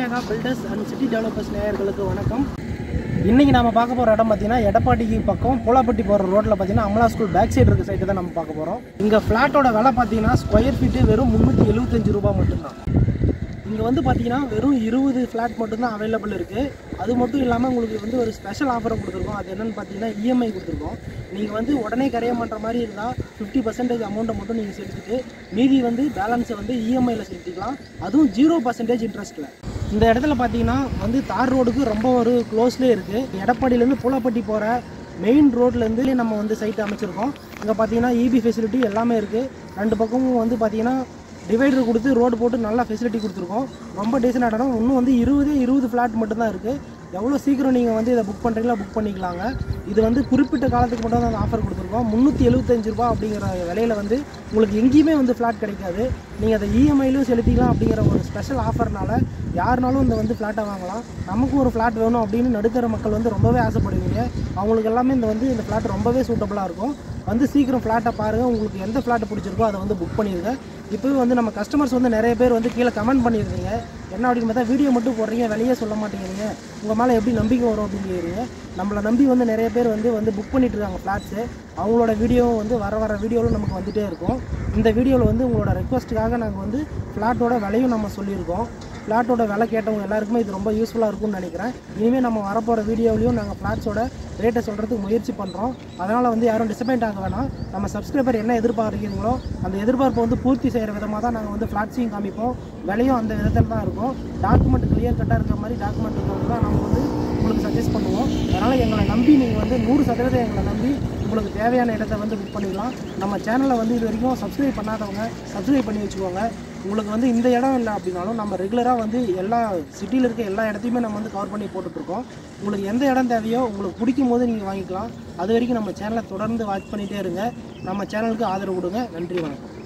Vinayaka builders and city developers நேயர்களுக்கு வணக்கம் இன்றைக்கி நம்ம பார்க்க போகிற இடம் பார்த்தீங்கன்னா எடப்பாடிக்கு பக்கம் பூலாப்பட்டி போகிற ரோட்டில் பார்த்தீங்கன்னா அமலா ஸ்கூல் பேக் சைடு இருக்க சைட்டு தான் நம்ம பார்க்க போகிறோம் இங்கே ஃப்ளாட்டோட விலை பார்த்தீங்கன்னா ஸ்கொயர் ஃபீட்டு வெறும் முந்நூற்றி எழுபத்தஞ்சு ரூபாய் மட்டும்தான் இங்கே வந்து பார்த்தீங்கன்னா வெறும் இருபது ஃப்ளாட் மட்டும்தான் அவைலபிள் இருக்குது அது மட்டும் இல்லாமல் உங்களுக்கு வந்து ஒரு ஸ்பெஷல் ஆஃபரும் கொடுத்துருக்கோம் அது என்னென்னு பார்த்தீங்கன்னா இஎம்ஐ கொடுத்துருக்கோம் நீங்கள் வந்து உடனே கரைய பண்ணுற மாதிரி இருந்தால் ஃபிஃப்டி பர்சன்டேஜ் அமௌண்ட்டை மட்டும் நீங்கள் செலுத்திட்டு மீதி வந்து பேலன்ஸை வந்து இஎம்ஐயில் செலுத்திக்கலாம் அதுவும் ஜீரோ பர்சன்டேஜ் இன்ட்ரெஸ்ட்டில் இந்த இடத்துல பார்த்தீங்கன்னா வந்து தார் ரோடுக்கு ரொம்ப ஒரு க்ளோஸ்லேயே இருக்குது எடப்பாடியிலேருந்து பூலாப்பட்டி போகிற மெயின் ரோட்லேருந்து நம்ம வந்து சைட் அமைச்சிருக்கோம் இங்கே பார்த்தீங்கன்னா இபி ஃபெசிலிட்டி எல்லாமே இருக்குது ரெண்டு பக்கமும் வந்து பார்த்தீங்கன்னா டிவைடர் கொடுத்து ரோடு போட்டு நல்லா ஃபெசிலிட்டி கொடுத்துருக்கோம் ரொம்ப டீசெண்டாக இடம் இன்னும் வந்து இருபது இருபது ஃப்ளாட் மட்டும்தான் இருக்குது எவ்வளோ சீக்கிரம் நீங்கள் வந்து இதை புக் பண்ணுறீங்களோ புக் பண்ணிக்கலாங்க இது வந்து குறிப்பிட்ட காலத்துக்கு மட்டும் தான் ஆஃபர் கொடுத்துருக்கோம் முந்நூற்றி எழுபத்தஞ்சு ரூபா அப்படிங்கிற விலையில வந்து உங்களுக்கு எங்கேயுமே வந்து ஃப்ளாட் கிடைக்காது நீங்கள் அதை இஎம்ஐலையும் செலுத்திக்கலாம் அப்படிங்கிற ஒரு ஸ்பெஷல் ஆஃபர்னால யாருனாலும் இந்த வந்து ஃப்ளாட்டை வாங்கலாம் நமக்கும் ஒரு ஃப்ளாட் வேணும் அப்படின்னு நடுத்தர மக்கள் வந்து ரொம்பவே ஆசைப்படுவீங்க அவங்களுக்கு எல்லாமே இந்த வந்து இந்த ஃப்ளாட் ரொம்பவே சூட்டபுளாக இருக்கும் வந்து சீக்கிரம் ஃப்ளாட்டை பாருங்கள் உங்களுக்கு எந்த ஃப்ளாட் பிடிச்சிருக்கோ அதை வந்து புக் பண்ணிடுங்க இப்போவே வந்து நம்ம கஸ்டமர்ஸ் வந்து நிறைய பேர் வந்து கீழே கமெண்ட் பண்ணியிருந்தீங்க என்ன அப்படின்னு பார்த்தா வீடியோ மட்டும் போடுறீங்க வெளியே சொல்ல மாட்டேங்கிறீங்க உங்கள் மேலே எப்படி நம்பிக்கை வரும் அப்படின்னு கேட்குறீங்க நம்மளை நம்பி வந்து நிறைய பேர் வந்து வந்து புக் பண்ணிட்டு இருக்காங்க ஃப்ளாட்ஸு அவங்களோட வீடியோவும் வந்து வர வர வீடியோவில் நமக்கு வந்துகிட்டே இருக்கும் இந்த வீடியோவில் வந்து உங்களோட ரெக்வஸ்ட்டுக்காக நாங்கள் வந்து ஃப்ளாட்டோட விலையும் நம்ம சொல்லியிருக்கோம் ஃப்ளாட்டோட விலை கேட்டவங்க எல்லாருக்குமே இது ரொம்ப யூஸ்ஃபுல்லாக இருக்கும்னு நினைக்கிறேன் இனிமேல் நம்ம வரப்போகிற வீடியோவிலையும் நாங்கள் ஃப்ளாட்ஸோட ரேட்டை சொல்கிறதுக்கு முயற்சி பண்ணுறோம் அதனால் வந்து யாரும் டிசப்பாயிண்ட் ஆக வேணாம் நம்ம சப்ஸ்கிரைபர் என்ன எதிர்பார்க்கிறீங்களோ அந்த எதிர்பார்ப்பை வந்து பூர்த்தி செய்கிற விதமாக தான் நாங்கள் வந்து ஃப்ளாட்ஸையும் காமிப்போம் விலையும் அந்த விதத்தில் தான் இருக்கும் டாக்குமெண்ட் கிளியர் கட்டாக இருக்கிற மாதிரி டாக்குமெண்ட் இருக்கிறது தான் நம்ம வந்து உங்களுக்கு சஜஸ்ட் பண்ணுவோம் அதனால் எங்களை நம்பி நீங்கள் வந்து நூறு சதவீதம் எங்களை நம்பி உங்களுக்கு தேவையான இடத்த வந்து புக் பண்ணிக்கலாம் நம்ம சேனலை வந்து இது வரைக்கும் சப்ஸ்கிரைப் பண்ணாதவங்க சப்ஸ்கிரைப் பண்ணி வச்சுக்கோங்க உங்களுக்கு வந்து இந்த இடம் இல்லை அப்படின்னாலும் நம்ம ரெகுலராக வந்து எல்லா சிட்டியில் இருக்க எல்லா இடத்தையுமே நம்ம வந்து கவர் பண்ணி போட்டுட்ருக்கோம் உங்களுக்கு எந்த இடம் தேவையோ உங்களுக்கு பிடிக்கும் போது நீங்கள் வாங்கிக்கலாம் அது வரைக்கும் நம்ம சேனலை தொடர்ந்து வாட்ச் பண்ணிகிட்டே இருங்க நம்ம சேனலுக்கு ஆதரவு கொடுங்க நன்றி வணக்கம்